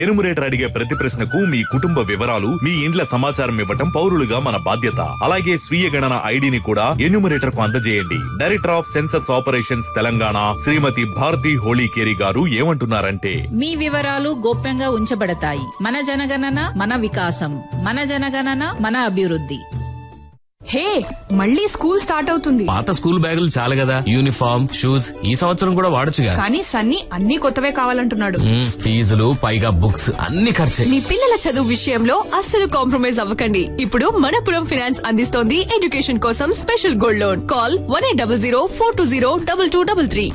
Enumerator అడిగే ప్రతి ప్రశ్నకు మీ కుటుంబ వివరాలు మీ ఇండ్ల సమాచారం ఇవ్వటం పౌరులుగా మన బాధ్యత అలాగే స్వీయ గణన ఐడిని కూడా ఎన్యూమరేటర్ కు అందజేయండి director of census operations Telangana Shrimati Bharathi Holikeri గారు ఏమంటున్నారంటే మీ వివరాలు గోప్యంగా ఉంచబడతాయి మన జనగణన మన వికాసం మన జనగణన మన అభివృద్ధి హే మళ్ళీ స్కూల్ స్టార్ట్ అవుతుంది పాత స్కూల్ బ్యాగులు చాలు కదా యూనిఫామ్ షూస్ ఈ సంవత్సరం కూడా వాడొచ్చుగా కానీ సన్నీ అన్ని కొత్తవే కావాలంటున్నాడు మ్మ్, ఫీజులు పైగా బుక్స్ అన్ని ఖర్చే మీ పిల్లల చదువు విషయంలో అస్సలు కాంప్రమైజ్ అవ్వకండి ఇప్పుడు మనపురం ఫైనాన్స్ అందిస్తోంది ఎడ్యుకేషన్ కోసం special gold loan call one eight double zero four two zero double two double three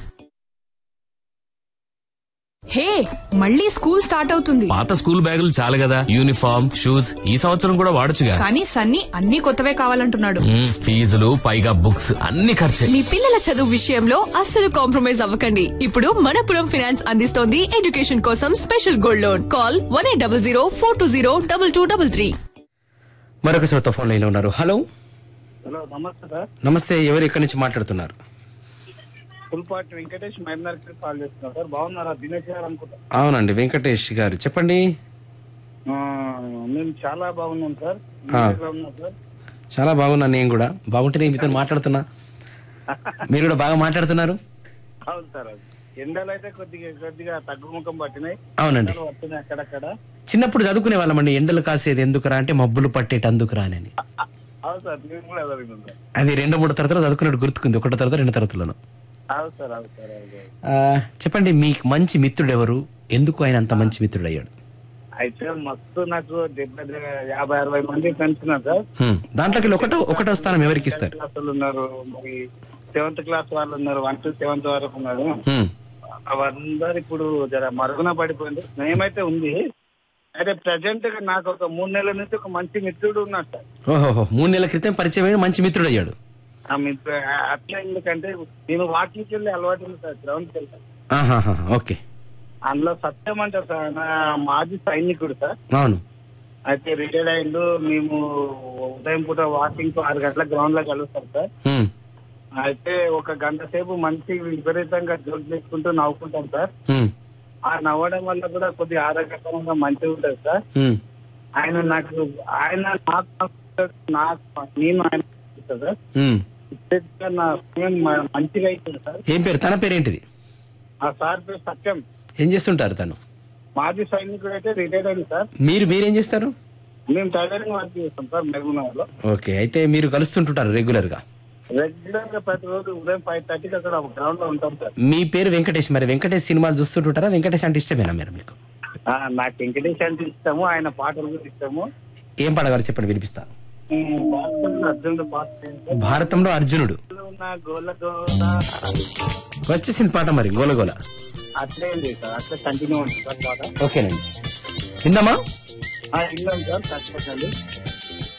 hey మళ్ళీ స్కూల్ స్టార్ట్ అవుతుంది పాత స్కూల్ బ్యాగులు చాలు కదా యూనిఫామ్ షూస్ ఈ సంవత్సరం కూడా వాడొచ్చుగా కానీ సన్నీ అన్ని కొత్తవే కావాలంటున్నాడు మ్మ్, ఫీజులు పైగా బుక్స్ అన్ని ఖర్చే మీ పిల్లల చదువు విషయంలో అస్సలు కాంప్రమైజ్ అవ్వకండి ఇప్పుడు మనపురం ఫైనాన్స్ అందిస్తోంది ఎడ్యుకేషన్ కోసం special gold loan call one eight double zero four two zero double two double three మరొక శ్రోత ఫోన్ లైన్లో ఉన్నారు హలో హలో నమస్తే సార్ నమస్తే ఎవరు ఎక్కడి నుంచి మాట్లాడుతున్నారు ఫుల్పాటి వెంకటేష్ మైనార్ కాల్ చేస్తున్నారు సార్ బాగున్నారా దినేష్ గారు అనుకుంటా అవునండి వెంకటేష్ గారు చెప్పండి ఆ, మేము చాలా బాగున్నాం సార్ ఆ. మీరు ఎలా ఉన్నారు సార్ చాలా బాగున్నా నేను కూడా బాగుంటే నేను మీతో మాట్లాడుతున్నా మీరు కూడా బాగా మాట్లాడుతున్నారు అవును సార్ అవును. ఎండలు అయితే కొద్దిగా కొద్దిగా తగ్గుముఖం పట్టినాయి అవునండి ఎండలు పడుతున్నాయి అక్కడక్కడ చిన్నప్పుడు చదువుకునే వాళ్ళమండి ఎండలు కాసేది ఎందుకురా అంటే మబ్బులు పట్టేటందుకురా అని అవును సార్ మేము కూడా చదివినాం సార్ అది రెండు మూడు తరగతులు చదువుకున్నట్టు గుర్తుకుంది ఒకటో తరగతి రెండు తరగతులను అవును సార్ అవును సార్ అవును సార్. ఆ, చెప్పండి మీకు మంచి మిత్రుడు ఎవరు ఎందుకు ఆయన అంత మంచి మిత్రుడు అయ్యాడు అయితే మస్తు నాకు డెబ్బై యాభై అరవై మంది ఫ్రెండ్స్ ఉన్నారు సార్ హ్మ్. దాంట్లోకి ఒకటో ఒకటో స్థానం ఎవరికి ఇస్తారు క్లాసులు ఉన్నారు మరి సెవెంత్ క్లాస్ వాళ్ళు ఉన్నారు వన్ టు సెవెంత్ వరకు ఉన్నారు హ్మ్. అవందరు ఇప్పుడు జర మరుగున పడిపోయింది స్నేహమైతే ఉంది అయితే ప్రజెంట్ గా నాకు ఒక మూడు నెలల నుంచి ఒక మంచి మిత్రుడు ఉన్నాడు సార్ ఓహోహో మూడు నెలల క్రితం పరిచయం అయిన మంచి మిత్రుడు అయ్యాడు ఆ మిత్రు అట్లా ఎందుకంటే నేను వాకింగ్కి వెళ్ళి అలవాటు ఉంది సార్ గ్రౌండ్కి వెళ్తాను ఆహాహా, ఓకే అందులో సత్యం అంటారు సార్ నా మాజీ సైనికుడు సార్ అవును అయితే రిటైర్డ్ అయిండు మేము ఉదయం పూట వాకింగ్ ఆరు గంటల గ్రౌండ్ లో కలుస్తాం సార్ హ్మ్. అయితే ఒక గంట సేపు మంచి విపరీతంగా జోక్ చేసుకుంటూ నవ్వుకుంటాం సార్ హ్మ్. ఆ నవ్వడం వల్ల కూడా కొద్దిగా ఆరోగ్యకరంగా మంచిగా ఉంటుంది సార్ హ్మ్. ఆయన నాకు ఆయన నాకు నాకు నేను ఆయన సార్ హ్మ్. ఇప్పటికే నా స్నేహం మ- మంచిగా అవుతుంది సార్ ఏం పేరు తన పేరేంటిది ఆ సార్ పేరు సత్యం ఏం చేస్తుంటారు తను మాజీ సైనికుడు అయితే రిటైర్డ్ అయింది సార్ మీరు మీరేం చేస్తారు మేము టైలరింగ్ వర్క్ చేస్తాం సార్ మెరుగునగర్ లో ఓకే అయితే మీరు కలుస్తుంటుంటారు రెగ్యులర్ గా రెగ్యులర్ గా ప్రతిరోజు ఉదయం ఫైవ్ థర్టీకి అక్కడ గ్రౌండ్ లో ఉంటాం సార్ మీ పేరు వెంకటేష్ మరి వెంకటేష్ సినిమాలు చూస్తుంటుంటారా వెంకటేష్ అంటే ఇష్టమేనా మీరు మీకు ఆ, నాకు వెంకటేష్ అంటే ఇష్టము ఆయన పాటలు కూడా ఇష్టము ఏం పాడగారు చెప్పండి వినిపిస్తా ఉమ్, భారతంలో అర్జునుడు పాట ఏంటంటే, భారతంలో అర్జునుడు నా గోల గోల వచ్చేసింది పాట మరి గోలగోల అట్లే ఉంది సార్ అట్లే కంటిన్యూ ఉంటుంది సార్ పాట ఓకేనండి విందామా ఆ, విన్నాం సార్ తప్పకండి